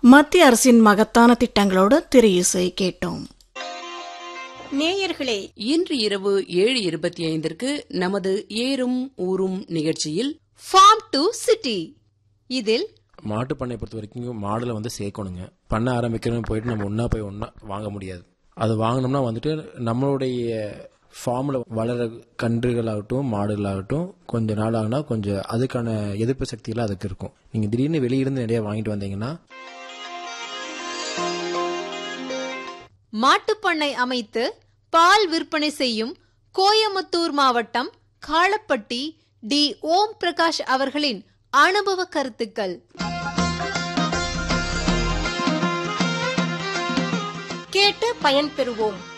மத்திய அரசின் மகத்தான திட்டங்களோடு திரை இசை கேட்டோம் நேயர்களே இன்று இரவு ஏழு இருபத்தி ஐந்திற்கு நமது ஏறும் ஊரும் நிகழ்ச்சியில் ஃபார்ம் டு சிட்டி இதில் மாட்டு பண்ணை பொறுத்த வரைக்கும் மாடுல வந்து சேர்க்கணுங்க பண்ண ஆரம்பிக்கிறோம் போயிட்டு நம்ம ஒன்றா போய் ஒன்றா வாங்க முடியாது அது வாங்கினோம்னா வந்துட்டு நம்மளுடைய ஃபார்மில் வளர கன்றுகளாகட்டும் மாடுகளாகட்டும் கொஞ்ச நாள் ஆகுனா கொஞ்சம் அதுக்கான எதிர்ப்பு சக்தியெல்லாம் அதுக்கு இருக்கும் நீங்கள் திடீர்னு வெளியிருந்து நிறைய வாங்கிட்டு வந்தீங்கன்னா மாட்டுப்பண்ணை அமைத்து பால் விற்பனை செய்யும் கோயமுத்தூர் மாவட்டம் காளப்பட்டி டி ஓம் பிரகாஷ் அவர்களின் அனுபவ கருத்துக்கள் கேட்டு பயன்பெறுவோம்